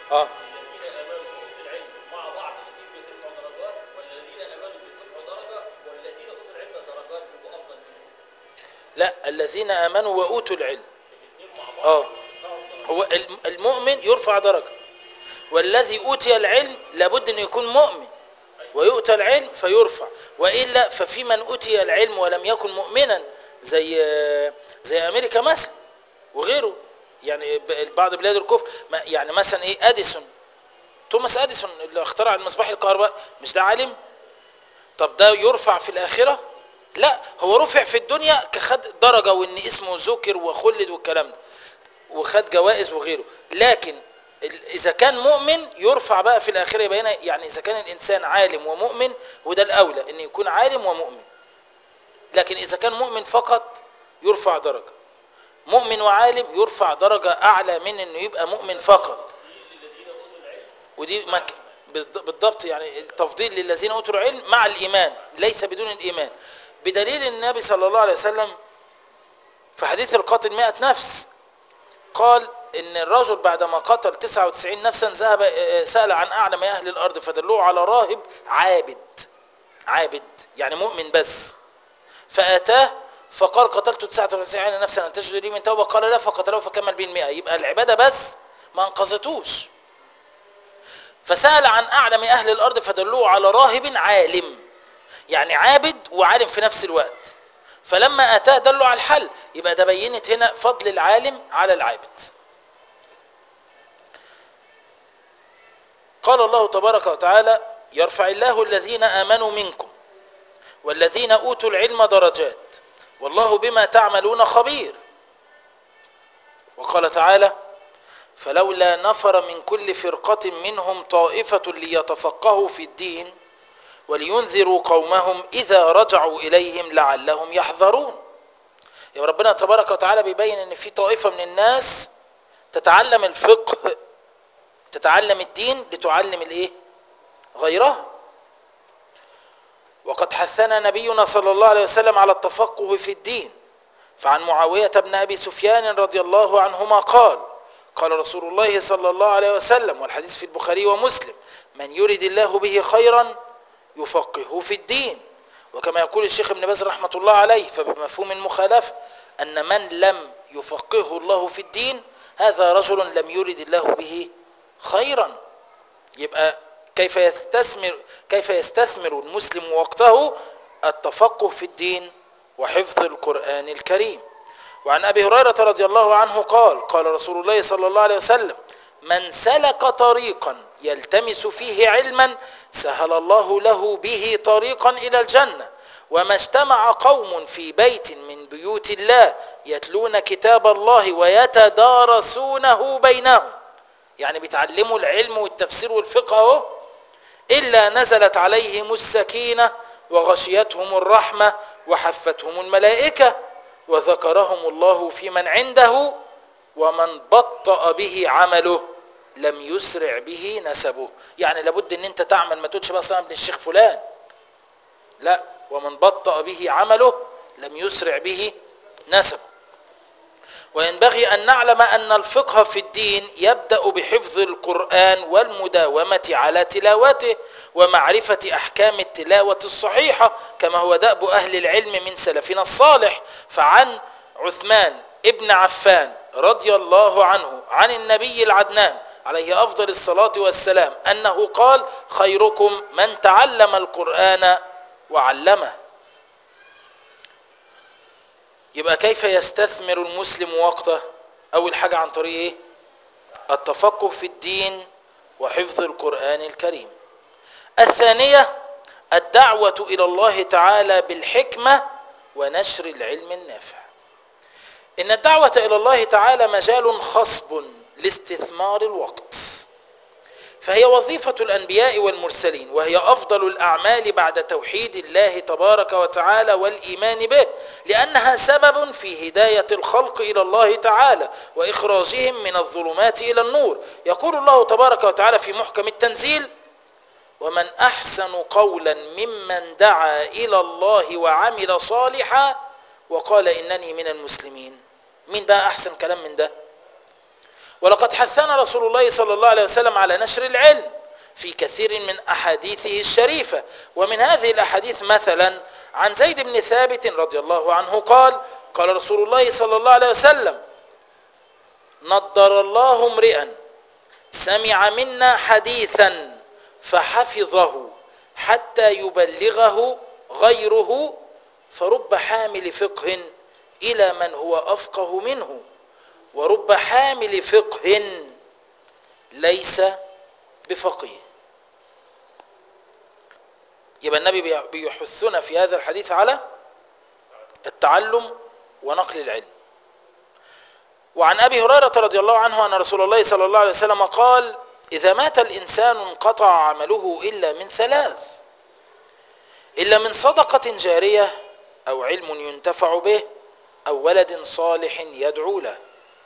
اه الذين امنوا واوتوا العلم مع بعض الاثنين بيرفعوا درجات والذين امنوا بيرفعوا درجه والذين اوتوا العلم درجات بيبقوا افضل منهم لا الذين امنوا واوتوا العلم الاثنين مع بعض اه بيرفعوا درجات هو الم- المؤمن يرفع درجة والذي أوتي العلم لابد أن يكون مؤمن ويؤتى العلم فيرفع وإلا ففي من أوتي العلم ولم يكن مؤمنا زي زي أمريكا مثلا وغيره يعني ب- بعض بلاد الكفر ما- يعني مثلا إيه أديسون توماس أديسون اللي اخترع المصباح الكهربائي مش ده عالم طب ده يرفع في الآخرة لا هو رفع في الدنيا كخد درجة وإن اسمه ذكر وخلد والكلام ده وخد جوائز وغيره لكن ال- اذا كان مؤمن يرفع بقى في الاخره يبقى هنا يعني اذا كان الانسان عالم ومؤمن وده الاولى ان يكون عالم ومؤمن لكن اذا كان مؤمن فقط يرفع درجه مؤمن وعالم يرفع درجه اعلى من انه يبقى مؤمن فقط ودي مك... بالض- بالضبط يعني التفضيل للذين اوتوا العلم مع الايمان ليس بدون الايمان بدليل النبي صلى الله عليه وسلم في حديث القاتل مئة نفس قال ان الرجل بعدما قتل 99 نفسا ذهب آه، سأل عن اعلم اهل الارض فدلوه على راهب عابد عابد يعني مؤمن بس فاتاه فقال قتلت 99 نفسا ان تجد لي من توبه قال لا فقتله فكمل به المئة يبقى العباده بس ما انقذتوش فسأل عن اعلم اهل الارض فدلوه على راهب عالم يعني عابد وعالم في نفس الوقت فلما اتاه دلوا على الحل يبقى ده بينت هنا فضل العالم على العابد قال الله تبارك وتعالى يرفع الله الذين امنوا منكم والذين اوتوا العلم درجات والله بما تعملون خبير وقال تعالى فلولا نفر من كل فرقه منهم طائفه ليتفقهوا في الدين ولينذروا قومهم اذا رجعوا اليهم لعلهم يحذرون يا ربنا تبارك وتعالى بيبين ان في طائفه من الناس تتعلم الفقه تتعلم الدين لتعلم الايه غيرها وقد حثنا نبينا صلى الله عليه وسلم على التفقه في الدين فعن معاوية بن أبي سفيان رضي الله عنهما قال قال رسول الله صلى الله عليه وسلم والحديث في البخاري ومسلم من يرد الله به خيرا يفقهه في الدين وكما يقول الشيخ ابن باز رحمة الله عليه فبمفهوم المخالفة أن من لم يفقهه الله في الدين هذا رجل لم يرد الله به خيرا يبقى كيف يستثمر كيف يستثمر المسلم وقته التفقه في الدين وحفظ القرآن الكريم وعن أبي هريرة رضي الله عنه قال قال رسول الله صلى الله عليه وسلم من سلك طريقا يلتمس فيه علما سهل الله له به طريقا إلى الجنة وما اجتمع قوم في بيت من بيوت الله يتلون كتاب الله ويتدارسونه بينهم يعني بيتعلموا العلم والتفسير والفقه اهو إلا نزلت عليهم السكينة وغشيتهم الرحمة وحفتهم الملائكة وذكرهم الله في من عنده ومن بطأ به عمله لم يسرع به نسبه يعني لابد ان انت تعمل ما تقولش بس انا ابن الشيخ فلان لا ومن بطأ به عمله لم يسرع به نسبه وينبغي أن نعلم أن الفقه في الدين يبدأ بحفظ القرآن والمداومة على تلاوته ومعرفة أحكام التلاوة الصحيحة كما هو دأب أهل العلم من سلفنا الصالح فعن عثمان ابن عفان رضي الله عنه عن النبي العدنان عليه أفضل الصلاة والسلام أنه قال خيركم من تعلم القرآن وعلمه يبقى كيف يستثمر المسلم وقته أول حاجة عن طريق إيه؟ التفقه في الدين وحفظ القرآن الكريم الثانية الدعوة إلى الله تعالى بالحكمة ونشر العلم النافع إن الدعوة إلى الله تعالى مجال خصب لاستثمار الوقت فهي وظيفة الأنبياء والمرسلين وهي أفضل الأعمال بعد توحيد الله تبارك وتعالى والإيمان به لأنها سبب في هداية الخلق إلى الله تعالى وإخراجهم من الظلمات إلى النور يقول الله تبارك وتعالى في محكم التنزيل ومن أحسن قولا ممن دعا إلى الله وعمل صالحا وقال إنني من المسلمين مين بقى أحسن كلام من ده ولقد حثنا رسول الله صلى الله عليه وسلم على نشر العلم في كثير من أحاديثه الشريفة ومن هذه الأحاديث مثلا عن زيد بن ثابت رضي الله عنه قال قال رسول الله صلى الله عليه وسلم نضر الله امرئا سمع منا حديثا فحفظه حتى يبلغه غيره فرب حامل فقه إلى من هو أفقه منه ورب حامل فقه ليس بفقيه يبقى النبي بيحثنا في هذا الحديث على التعلم ونقل العلم وعن أبي هريرة رضي الله عنه أن رسول الله صلى الله عليه وسلم قال إذا مات الإنسان انقطع عمله إلا من ثلاث إلا من صدقة جارية أو علم ينتفع به أو ولد صالح يدعو له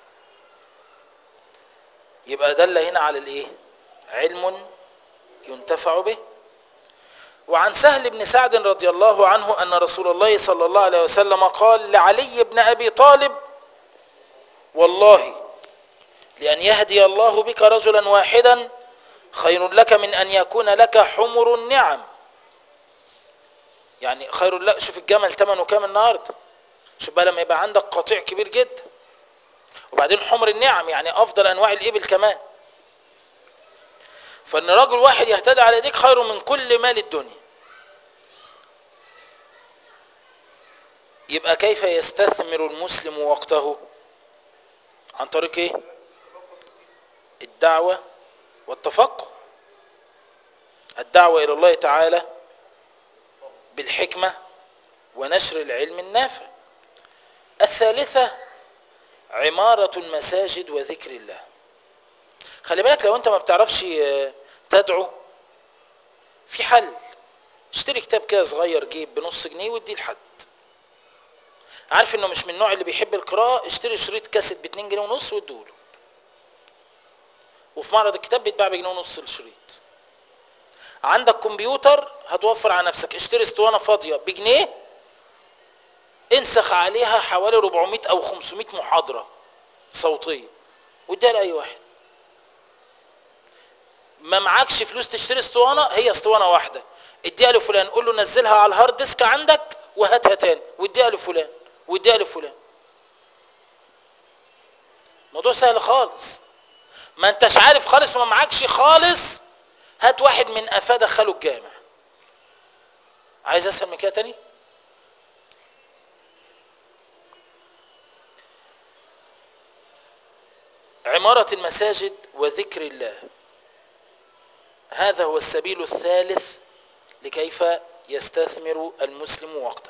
يبقى دل هنا على الإيه علم ينتفع به وعن سهل بن سعد رضي الله عنه أن رسول الله صلى الله عليه وسلم قال لعلي بن أبي طالب والله لأن يهدي الله بك رجلا واحدا خير لك من أن يكون لك حمر النعم يعني خير لك شوف الجمل ثمنه كام النهارده شوف بقى لما يبقى عندك قطيع كبير جدا وبعدين حمر النعم يعني أفضل أنواع الإبل كمان فان رجل واحد يهتدي على يديك خير من كل مال الدنيا يبقى كيف يستثمر المسلم وقته عن طريق ايه الدعوة والتفقه الدعوة الى الله تعالى بالحكمة ونشر العلم النافع الثالثة عمارة المساجد وذكر الله خلي بالك لو انت ما بتعرفش تدعو في حل اشتري كتاب كده صغير جيب بنص جنيه واديه لحد عارف انه مش من النوع اللي بيحب القراءة اشتري شريط كاسيت ب 2 جنيه ونص واديله وفي معرض الكتاب بيتباع بجنيه ونص الشريط عندك كمبيوتر هتوفر على نفسك اشتري اسطوانه فاضيه بجنيه انسخ عليها حوالي 400 او 500 محاضره صوتيه واديها لاي واحد ما معكش فلوس تشتري اسطوانه هي اسطوانه واحده اديها لفلان قول له نزلها على الهارد ديسك عندك وهاتها تاني واديها لفلان واديها لفلان موضوع سهل خالص ما انتش عارف خالص وما معكش خالص هات واحد من افاد دخله الجامع عايز اسهل من كده تاني عمارة المساجد وذكر الله هذا هو السبيل الثالث لكيف يستثمر المسلم وقته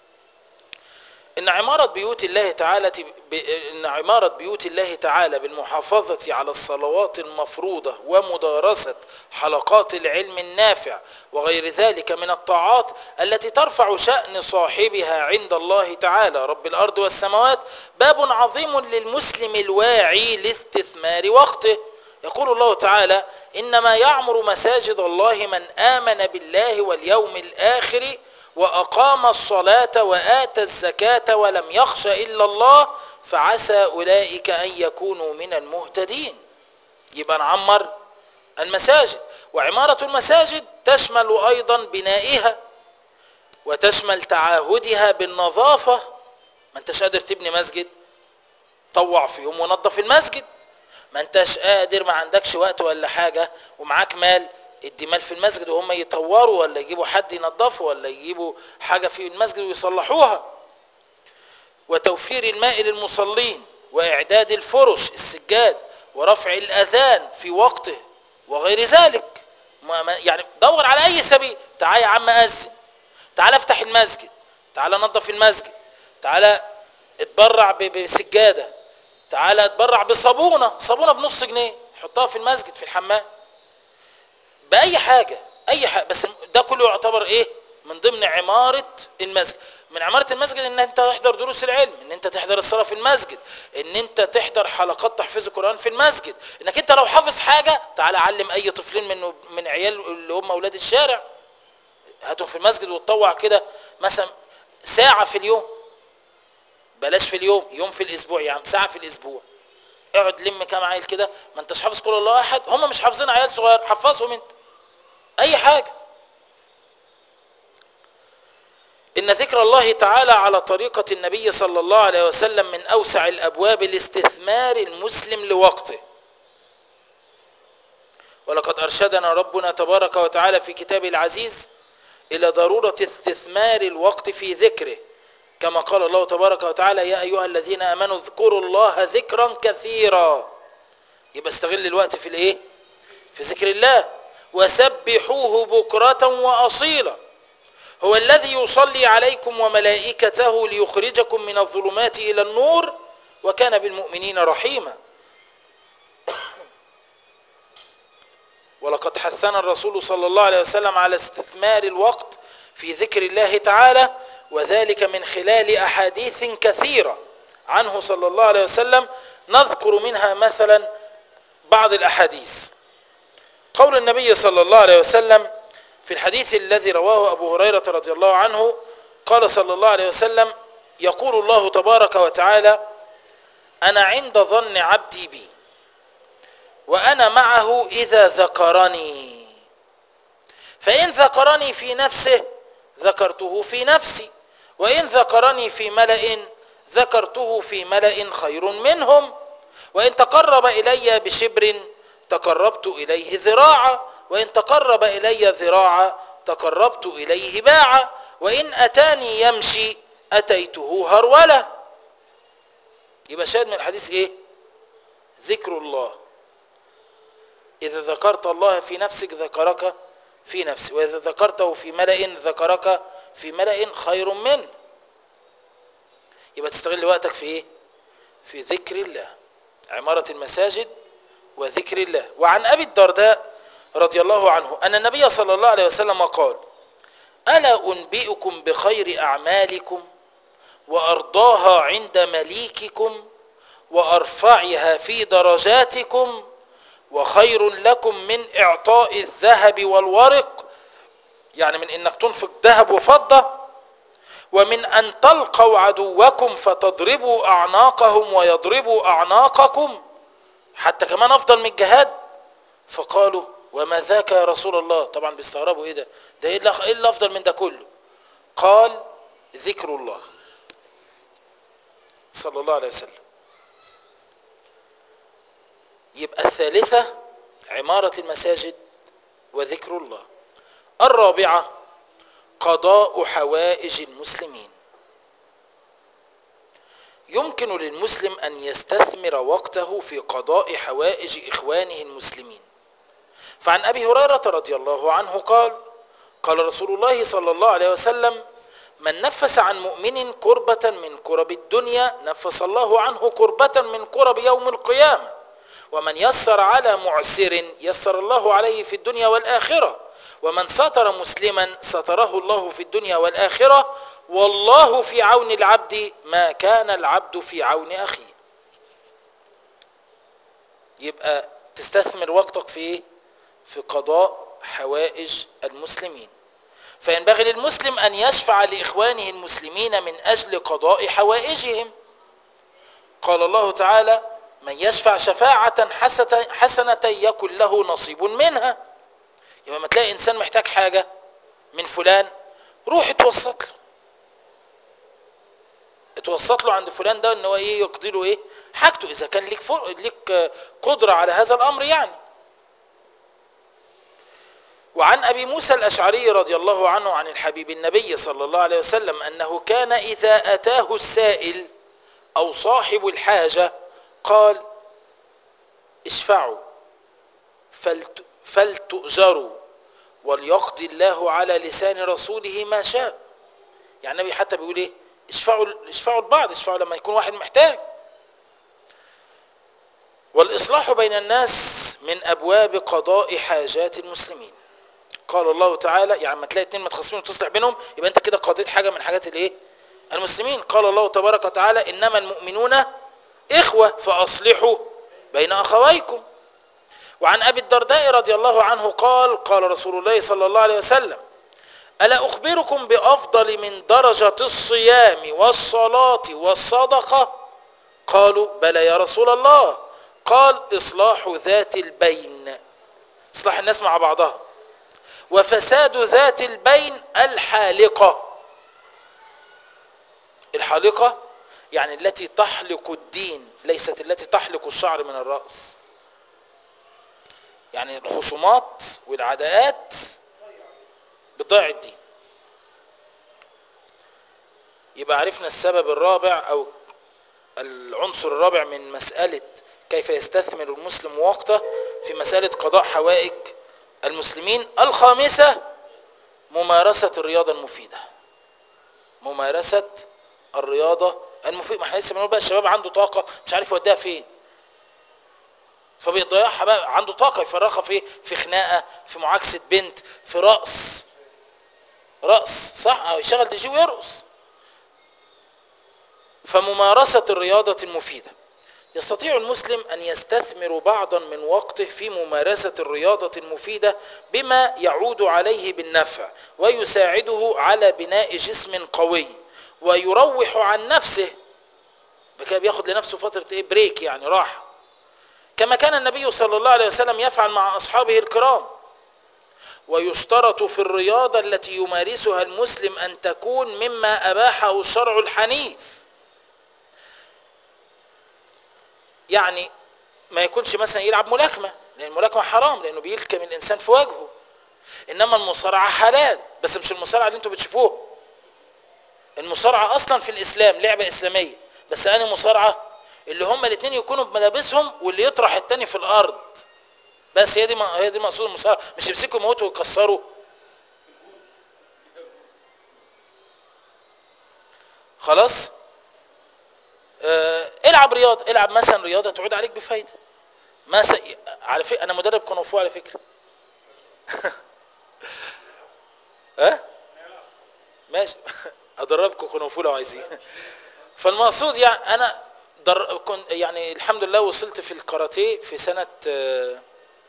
إن عمارة بيوت الله تعالى إن عمارة بيوت الله تعالى بالمحافظة على الصلوات المفروضة ومدارسة حلقات العلم النافع وغير ذلك من الطاعات التي ترفع شأن صاحبها عند الله تعالى رب الأرض والسماوات باب عظيم للمسلم الواعي لاستثمار وقته يقول الله تعالى إنما يعمر مساجد الله من آمن بالله واليوم الآخر وأقام الصلاة وآتى الزكاة ولم يخش إلا الله فعسى أولئك أن يكونوا من المهتدين يبقى نعمر المساجد وعمارة المساجد تشمل أيضا بنائها وتشمل تعاهدها بالنظافة ما انتش قادر تبني مسجد طوع في يوم ونظف المسجد ما انتش قادر ما عندكش وقت ولا حاجة ومعاك مال ادي مال في المسجد وهم يطوروا ولا يجيبوا حد ينظفه ولا يجيبوا حاجة في المسجد ويصلحوها وتوفير الماء للمصلين وإعداد الفرش السجاد ورفع الأذان في وقته وغير ذلك يعني دور على أي سبيل تعال يا عم أذن تعال افتح المسجد تعال نظف المسجد تعال اتبرع بسجادة تعال اتبرع بصابونة صابونة بنص جنيه حطها في المسجد في الحمام باي حاجه اي حاجه بس ده كله يعتبر ايه من ضمن عماره المسجد من عماره المسجد ان انت تحضر دروس العلم ان انت تحضر الصلاه في المسجد ان انت تحضر حلقات تحفيظ القران في المسجد انك انت لو حافظ حاجه تعالى علم اي طفلين من من عيال اللي هم اولاد الشارع هاتهم في المسجد وتطوع كده مثلا ساعه في اليوم بلاش في اليوم يوم في الاسبوع يا عم ساعه في الاسبوع اقعد لم كام عيل كده ما انتش حافظ قول الله احد هم مش حافظين عيال صغير حفظهم انت اي حاجه ان ذكر الله تعالى على طريقه النبي صلى الله عليه وسلم من اوسع الابواب لاستثمار المسلم لوقته ولقد ارشدنا ربنا تبارك وتعالى في كتابه العزيز الى ضروره استثمار الوقت في ذكره كما قال الله تبارك وتعالى يا ايها الذين امنوا اذكروا الله ذكرا كثيرا يبقى استغل الوقت في الايه في ذكر الله وسبحوه بكره واصيلا هو الذي يصلي عليكم وملائكته ليخرجكم من الظلمات الى النور وكان بالمؤمنين رحيما ولقد حثنا الرسول صلى الله عليه وسلم على استثمار الوقت في ذكر الله تعالى وذلك من خلال احاديث كثيره عنه صلى الله عليه وسلم نذكر منها مثلا بعض الاحاديث قول النبي صلى الله عليه وسلم في الحديث الذي رواه ابو هريره رضي الله عنه قال صلى الله عليه وسلم يقول الله تبارك وتعالى انا عند ظن عبدي بي وانا معه اذا ذكرني فان ذكرني في نفسه ذكرته في نفسي وان ذكرني في ملا ذكرته في ملا خير منهم وان تقرب الي بشبر تقربت اليه ذراعا وان تقرب الي ذراعا تقربت اليه باعا وان اتاني يمشي اتيته هروله يبقى شاهد من الحديث ايه ذكر الله إذا ذكرت الله في نفسك ذكرك في نفسه وإذا ذكرته في ملأ ذكرك في ملأ خير منه يبقى تستغل وقتك في إيه؟ في ذكر الله عمارة المساجد وذكر الله وعن أبي الدرداء رضي الله عنه أن النبي صلى الله عليه وسلم قال ألا أنبئكم بخير أعمالكم وأرضاها عند مليككم وأرفعها في درجاتكم وخير لكم من اعطاء الذهب والورق يعني من انك تنفق ذهب وفضة ومن ان تلقوا عدوكم فتضربوا اعناقهم ويضربوا اعناقكم حتى كمان افضل من الجهاد فقالوا وما ذاك يا رسول الله طبعا بيستغربوا ايه ده ده ايه اللي- إيه اللي افضل من ده كله قال ذكر الله صلى الله عليه وسلم يبقى الثالثة عمارة المساجد وذكر الله الرابعة قضاء حوائج المسلمين يمكن للمسلم أن يستثمر وقته في قضاء حوائج إخوانه المسلمين فعن أبي هريرة رضي الله عنه قال قال رسول الله صلى الله عليه وسلم من نفس عن مؤمن كربة من كرب الدنيا نفس الله عنه كربة من كرب يوم القيامة ومن يسر على معسر يسر الله عليه في الدنيا والآخرة ومن ستر مسلما ستره الله في الدنيا والآخرة والله في عون العبد ما كان العبد في عون أخيه يبقى تستثمر وقتك في إيه؟ في قضاء حوائج المسلمين فينبغي للمسلم أن يشفع لإخوانه المسلمين من أجل قضاء حوائجهم قال الله تعالى من يشفع شفاعة حسنة, حسنة يكن له نصيب منها يبقى ما تلاقي إنسان محتاج حاجة من فلان روح اتوسط له اتوسط له عند فلان ده ان هو ايه يقضي له ايه حاجته اذا كان ليك فر... ليك قدره على هذا الامر يعني وعن ابي موسى الاشعري رضي الله عنه عن الحبيب النبي صلى الله عليه وسلم انه كان اذا اتاه السائل او صاحب الحاجه قال اشفعوا فلت... فلتؤجروا وليقضي الله على لسان رسوله ما شاء يعني النبي حتى بيقول ايه اشفعوا اشفعوا البعض اشفعوا لما يكون واحد محتاج والاصلاح بين الناس من ابواب قضاء حاجات المسلمين قال الله تعالى يعني ما تلاقي اتنين متخاصمين وتصلح بينهم يبقى انت كده قضيت حاجه من حاجات الايه المسلمين قال الله تبارك وتعالى انما المؤمنون اخوه فاصلحوا بين اخويكم وعن ابي الدرداء رضي الله عنه قال قال رسول الله صلى الله عليه وسلم الا اخبركم بافضل من درجه الصيام والصلاه والصدقه قالوا بلى يا رسول الله قال إصلاح ذات البين إصلاح الناس مع بعضها وفساد ذات البين الحالقة الحالقة يعني التي تحلق الدين ليست التي تحلق الشعر من الرأس يعني الخصومات والعداءات بتضيع الدين يبقى عرفنا السبب الرابع او العنصر الرابع من مسألة كيف يستثمر المسلم وقته في مسألة قضاء حوائج المسلمين الخامسة ممارسة الرياضة المفيدة ممارسة الرياضة المفيدة ما احنا لسه بنقول بقى الشباب عنده طاقة مش عارف يوديها فين فبيضيعها بقى عنده طاقة يفرغها في في خناقة في معاكسة بنت في رقص رقص صح أو يشغل دي جي ويرقص فممارسة الرياضة المفيدة يستطيع المسلم أن يستثمر بعضا من وقته في ممارسة الرياضة المفيدة بما يعود عليه بالنفع ويساعده على بناء جسم قوي ويروح عن نفسه بكده بياخد لنفسه فترة ايه بريك يعني راحة كما كان النبي صلى الله عليه وسلم يفعل مع أصحابه الكرام ويشترط في الرياضة التي يمارسها المسلم أن تكون مما أباحه الشرع الحنيف يعني ما يكونش مثلا يلعب ملاكمة لأن الملاكمة حرام لأنه بيلكم الإنسان في وجهه إنما المصارعة حلال بس مش المصارعة اللي انتوا بتشوفوها المصارعة أصلا في الإسلام لعبة إسلامية بس أنا مصارعة اللي هما الاثنين يكونوا بملابسهم واللي يطرح التاني في الأرض بس هي دي ما هي دي مقصود المصارعة مش يمسكوا يموتوا ويكسروا خلاص آه العب رياضة العب مثلا رياضة تعود عليك بفايدة مثلا على فكرة أنا مدرب كونغ على فكرة ها ماشي ادربكم كونغ لو عايزين فالمقصود يعني انا در... كنت يعني الحمد لله وصلت في الكاراتيه في سنة آه،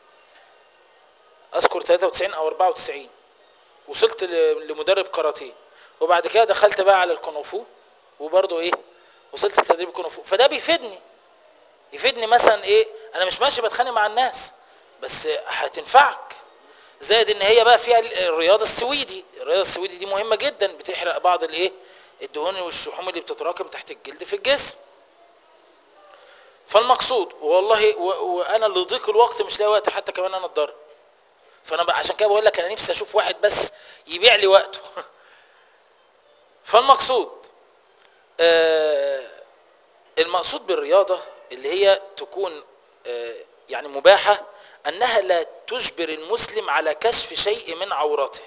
اذكر 93 او 94 وصلت ل- لمدرب كاراتيه وبعد كده دخلت بقى على الكونغ فو وبرضه ايه وصلت لتدريب الكونغ فو فده بيفيدني يفيدني مثلا ايه انا مش ماشي بتخانق مع الناس بس هتنفعك زائد ان هي بقى فيها الرياضه السويدي الرياضه السويدي دي مهمه جدا بتحرق بعض الايه الدهون والشحوم اللي بتتراكم تحت الجلد في الجسم فالمقصود والله و- وانا لضيق الوقت مش لاقي وقت حتى كمان انا اتضرر فانا بقى عشان كده بقول لك انا نفسي اشوف واحد بس يبيع لي وقته فالمقصود آه المقصود بالرياضه اللي هي تكون آه يعني مباحه انها لا تجبر المسلم على كشف شيء من عورته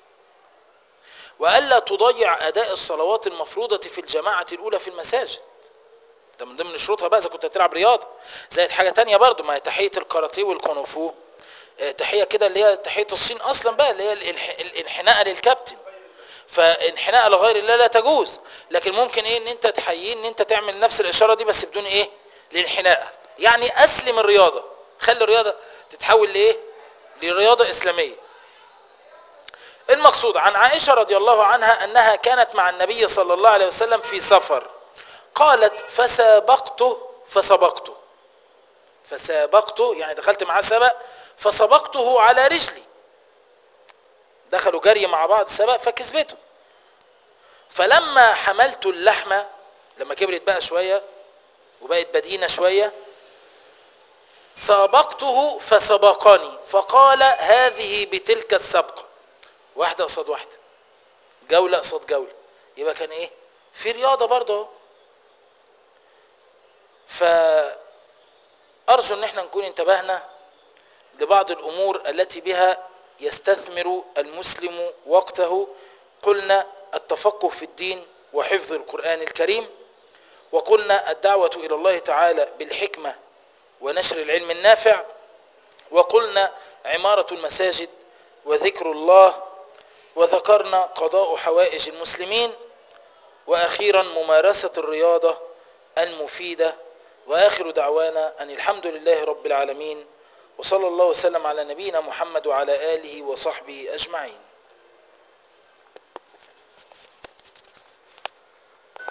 والا تضيع اداء الصلوات المفروضه في الجماعه الاولى في المساجد ده من ضمن شروطها بقى اذا كنت هتلعب رياضه زائد حاجه تانية برضو ما هي تحيه الكاراتيه والكونغ فو آه، تحيه كده اللي هي تحيه الصين اصلا بقى اللي هي الانح- الانحناء للكابتن فانحناء لغير الله لا تجوز لكن ممكن ايه ان انت تحييه ان انت تعمل نفس الاشاره دي بس بدون ايه الانحناء يعني اسلم الرياضه خلي الرياضه تتحول لايه لرياضه اسلاميه المقصود عن عائشه رضي الله عنها انها كانت مع النبي صلى الله عليه وسلم في سفر قالت فسابقته فسبقته فسابقته يعني دخلت معاه سبق فسبقته على رجلي دخلوا جري مع بعض سبق فكسبته فلما حملت اللحمة لما كبرت بقى شوية وبقت بدينة شوية سابقته فسبقني فقال هذه بتلك السبقة واحدة قصاد واحدة جولة قصاد جولة يبقى كان ايه في رياضة برضه اهو. فأرجو ان احنا نكون انتبهنا لبعض الأمور التي بها يستثمر المسلم وقته قلنا التفقه في الدين وحفظ القرآن الكريم وقلنا الدعوة إلى الله تعالى بالحكمة ونشر العلم النافع وقلنا عمارة المساجد وذكر الله وذكرنا قضاء حوائج المسلمين وأخيرا ممارسة الرياضة المفيدة وآخر دعوانا أن الحمد لله رب العالمين وصلى الله وسلم على نبينا محمد وعلى آله وصحبه أجمعين